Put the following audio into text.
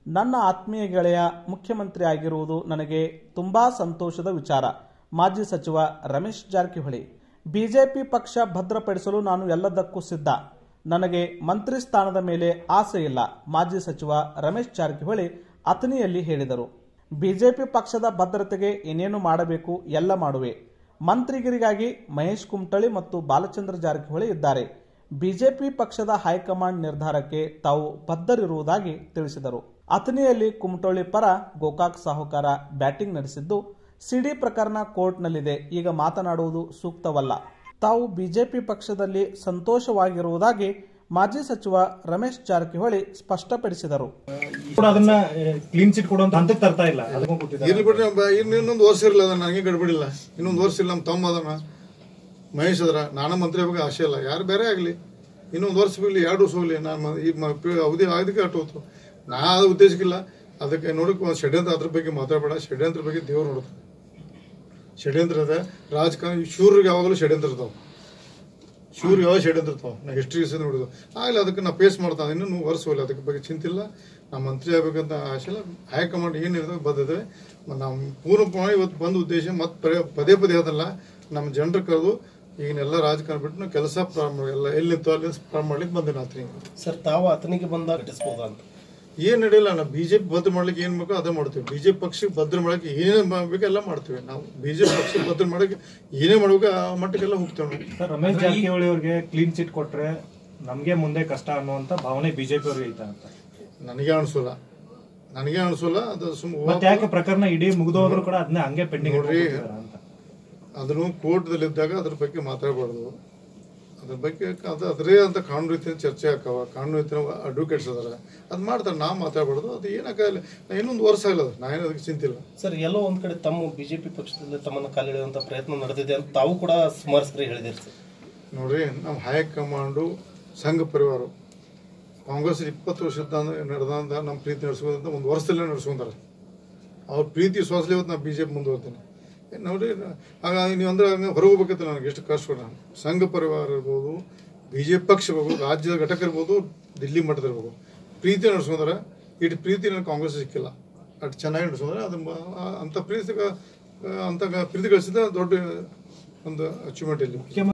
ನನ್ನ ಆತ್ಮೀಯ ಗೆಳೆಯ ಮುಖ್ಯಮಂತ್ರಿ ಆಗಿರುವುದು ನನಗೆ ತುಂಬಾ ಸಂತೋಷದ ವಿಚಾರ ಮಾಜಿ ಸಚಿವ ರಮೇಶ್ ಜಾರಕಿಹೊಳಿ ಬಿಜೆಪಿ ಪಕ್ಷ ಭದ್ರಪಡಿಸಲು ನಾನು ಎಲ್ಲದಕ್ಕೂ ಸಿದ್ಧ ನನಗೆ ಮಂತ್ರಿ ಸ್ಥಾನದ ಮೇಲೆ ಆಸೆ ಇಲ್ಲ ಮಾಜಿ ಸಚಿವ ರಮೇಶ್ ಜಾರಕಿಹೊಳಿ ಅಥಣಿಯಲ್ಲಿ ಹೇಳಿದರು ಬಿಜೆಪಿ ಪಕ್ಷದ ಭದ್ರತೆಗೆ ಏನೇನು ಮಾಡಬೇಕು ಎಲ್ಲ ಮಾಡುವೆ ಮಂತ್ರಿಗಿರಿಗಾಗಿ ಮಹೇಶ್ ಕುಮಟಳ್ಳಿ ಮತ್ತು ಬಾಲಚಂದ್ರ ಜಾರಕಿಹೊಳಿ ಇದ್ದಾರೆ ಬಿಜೆಪಿ ಪಕ್ಷದ ಹೈಕಮಾಂಡ್ ನಿರ್ಧಾರಕ್ಕೆ ತಾವು ಬದ್ಧರಿರುವುದಾಗಿ ತಿಳಿಸಿದರು ಅಥಣಿಯಲ್ಲಿ ಕುಮಟಳ್ಳಿ ಪರ ಗೋಕಾಕ್ ಸಾಹುಕಾರ ಬ್ಯಾಟಿಂಗ್ ನಡೆಸಿದ್ದು ಸಿಡಿ ಪ್ರಕರಣ ಕೋರ್ಟ್ನಲ್ಲಿದೆ ಈಗ ಮಾತನಾಡುವುದು ಸೂಕ್ತವಲ್ಲ ತಾವು ಬಿಜೆಪಿ ಪಕ್ಷದಲ್ಲಿ ಸಂತೋಷವಾಗಿರುವುದಾಗಿ ಮಾಜಿ ಸಚಿವ ರಮೇಶ್ ಜಾರಕಿಹೊಳಿ ಸ್ಪಷ್ಟಪಡಿಸಿದರು ಕೂಡ ಅದನ್ನ ಕ್ಲೀನ್ ಚಿಟ್ ಕೊಡುವಂತ ಹಂತಕ್ಕೆ ತರ್ತಾ ಇಲ್ಲ ಅದಕ್ಕೂ ಕೂತಿದ್ದಾರೆ ಇರ್ಲಿ ಬಿಡ್ರಿ ಬ- ಇನ್ನು ಇನ್ನೊಂದು ವರ್ಷ ಇರಲ್ಲ ಅದ ನನಗೆ ಗಡ್ಬಿಡಿಲ್ಲ ಇನ್ನೊಂದು ವರ್ಷ ಇಲ್ಲ ನಮ್ಮ ತಮ್ಮ ಅದನ ಮಹೇಶ್ ಅದರ ನಾನು ಮಂತ್ರಿ ಬಗ್ಗೆ ಆಸೆ ಇಲ್ಲ ಯಾರು ಬೇರೆ ಆಗಲಿ ಇನ್ನೊಂದು ವರ್ಷ ಬಿಡಲಿ ಎರಡು ವರ್ಷ ಹೋಗ್ಲಿ ನಾನು ಮ- ಈ ಮ- ಪಿ- ಅವಧಿ ಆಗದಕ್ಕೆ ಅಟ್ಟು ಹೋತು ನಾ ಅದು ಉದ್ದೇಶಕ್ಕಿಲ್ಲ ಅದಕ್ಕೆ ನೋಡಿ ಒಂದು ಷಡ್ಯಂತ್ರ ಅದ್ರ ಬಗ್ಗೆ ಮಾತಾಡಬೇಡ ಷಡ್ಯಂತ್ರ ಬಗ್ಗೆ ದೇವ್ರು ನೋಡ್ತಾರೆ ಷಡ್ಯಂತ್ರ ಅದ ರಾಜಕಾರಣ ಶೂರ್ರಿಗೆ ಯಾವಾಗಲೂ ಷಡ್ಯಂತ್ರ ಇರ್ತಾವೆ ಶೂರ್ ಯಾವ ಷಡ್ಯಂತ್ರ ಇರ್ತಾವೆ ನಾ ಹಿಸ್ಟ್ರಿ ನೋಡಿದ್ದು ಆಗಲಿ ಅದಕ್ಕೆ ನಾ ಫೇಸ್ ಮಾಡ್ತಾ ಇನ್ನೂ ವರ್ಷ ಹೋಗ್ಲಿ ಅದಕ್ಕೆ ಬಗ್ಗೆ ಚಿಂತಿಲ್ಲ ನಾ ಮಂತ್ರಿ ಆಗ್ಬೇಕಂತ ಆಸೆ ಇಲ್ಲ ಹೈಕಮಾಂಡ್ ಏನು ಇರ್ತದೆ ಬದ್ಧತೆ ನಮ್ಮ ಪೂರ್ಣ ಪ್ರಮಾಣ ಇವತ್ತು ಬಂದ ಉದ್ದೇಶ ಮತ್ತೆ ಪದೇ ಪದೇ ಅದಲ್ಲ ನಮ್ಮ ಜನರು ಕರೆದು ಈಗಿನೆಲ್ಲ ರಾಜಕಾರಣ ಬಿಟ್ಟು ನಾವು ಕೆಲಸ ಪ್ರಾರಂಭ ಮಾಡಿ ಎಲ್ಲ ಎಲ್ಲಿತ್ತು ಅಲ್ಲಿ ಪ್ರಾರಂಭ ಮಾಡ್ಲಿಕ್ಕೆ ಬಂದೆ ರಾತ್ರಿ ಸರ್ ತಾವು ಆತನಿಗೆ ಬಂದಾಗ ಘಟಿಸ್ಬೋದಾ ಅಂತ ಏನ್ ನಡೆಯಲ್ಲ ನಾವು ಬಿಜೆಪಿ ಭದ್ರ ಮಾಡ್ಲಿಕ್ಕೆ ಏನ್ ಬೇಕೋ ಅದೇ ಮಾಡ್ತೀವಿ ಬಿಜೆಪಿ ಪಕ್ಷಕ್ಕೆ ಭದ್ರ ಮಾಡಕ್ಕೆ ಏನೇನು ಬೇಕು ಎಲ್ಲ ಮಾಡ್ತೀವಿ ನಾವು ಬಿಜೆಪಿ ಪಕ್ಷಕ್ಕೆ ಭದ್ರ ಮಾಡಕ್ಕೆ ಏನೇ ಮಾಡ್ಬೇಕು ಆ ಮಟ್ಟಕ್ಕೆಲ್ಲ ಹೋಗ್ತೇವೆ ನಾವು ಸರ್ ರಮೇಶ್ ಜಾರಕಿಹೊಳಿ ಅವ್ರಿಗೆ ಕ್ಲೀನ್ ಚಿಟ್ ಕೊಟ್ರೆ ನಮ್ಗೆ ಮುಂದೆ ಕಷ್ಟ ಅನ್ನುವಂತ ಭಾವನೆ ಬಿಜೆಪಿ ಅವ್ರಿಗೆ ಐತ ಅಂತ ನನಗೆ ಅನ್ಸೋಲ್ಲ ನನಗೆ ಅನ್ಸೋಲ್ಲ ಅದು ಸುಮ್ ಮತ್ತೆ ಯಾಕೆ ಪ್ರಕರಣ ಇಡೀ ಮುಗಿದೋದ್ರು ಕೂಡ ಅದನ್ನ ಹಂಗೆ ಪೆಂಡಿಂಗ್ ನೋಡ್ರಿ. ಅಂತ ಅದನ್ನು ಕೋರ್ಟ್ದಲ್ಲಿದ್ದಾಗ ಅದ್ರ ಬಗ್ಗೆ ಮಾತಾಡಬಾರ್ದು ಅದ್ರ ಬಗ್ಗೆ ಅದು ಅದರೇ ಅಂತ ಕಾನೂನು ರೀತಿಯ ಚರ್ಚೆ ಆಕಾವ ಕಾನೂನು ರೀತಿಯ ಅಡ್ವೊಕೇಟ್ಸ್ ಅದಾರ ಅದು ಮಾಡ್ತಾರೆ ನಾ ಮಾತಾಡಬಾರ್ದು ಅದು ಏನಾಗಲ್ಲ ನಾ ಇನ್ನೊಂದು ವರ್ಷ ಆಗಲ್ಲ ನಾ ಏನು ಅದಕ್ಕೆ ಚಿಂತಿಲ್ಲ ಸರ್ ಎಲ್ಲೋ ಒಂದ್ ಕಡೆ ತಮ್ಮ ಬಿಜೆಪಿ ಪಕ್ಷದಲ್ಲಿ ತಮ್ಮನ್ನ ಕಾಲಿಡುವಂತ ಪ್ರಯತ್ನ ನಡೆದಿದೆ ಅಂತ ತಾವು ಕೂಡ ಸುಮಾರು ಸರಿ ಹೇಳಿದಿರಿ ಸರ್ ನೋಡ್ರಿ ನಮ್ಮ ಹೈಕಮಾಂಡು ಸಂಘ ಪರಿವಾರ ಕಾಂಗ್ರೆಸ್ ಇಪ್ಪತ್ತು ವರ್ಷದ ನಡೆದಂತ ನಮ್ಮ ಪ್ರೀತಿ ನಡೆಸ್ಕೊಂಡಂತ ಒಂದು ವರ್ಷದಲ್ಲೇ ನಡೆಸ್ಕೊಂತಾರೆ ಅವ್ರ ಪ್ರೀತಿ ವಿಶ್ವಾಸಲಿ ಇವತ್ತು ನಾನು ಬಿ ಜೆ ಪಿ ಮುಂದುವರ್ತೀನಿ ನೋಡ್ರಿ ಆಗ ನೀವು ಅಂದ್ರೆ ಹಂಗೆ ಹೊರಗೆ ಹೋಗ್ಬೇಕಿತ್ತು ನನಗೆ ಎಷ್ಟು ಕಷ್ಟ ನಾನು ಸಂಘ ಪರಿವಾರ ಇರ್ಬೋದು ಬಿ ಜೆ ಪಿ ಪಕ್ಷ ಇರ್ಬೋದು ರಾಜ್ಯದ ಘಟಕ ಇರ್ಬೋದು ದಿಲ್ಲಿ ಮಟ್ಟದ ಇರ್ಬೋದು ಪ್ರೀತಿ ನಡೆಸ್ಕೊಂತಾರೆ ಇಟ್ಟು ಪ್ರೀತಿ ನನಗೆ ಕಾಂಗ್ರೆಸ್ ಸಿಕ್ಕಿಲ್ಲ ಅಷ್ಟು ಚೆನ್ನಾಗಿ ನಡೆಸ್ಕೊಂಡ್ರೆ ಅದು ಮ- ಅಂಥ ಪ್ರೀತಿ ಅಂಥ ಪ್ರೀತಿ ಗಳಿಸಿದ ದೊಡ್ಡ ಒಂದು ಅಚೀವ್ಮೆಂಟ್ ಇಲ್ಲಿ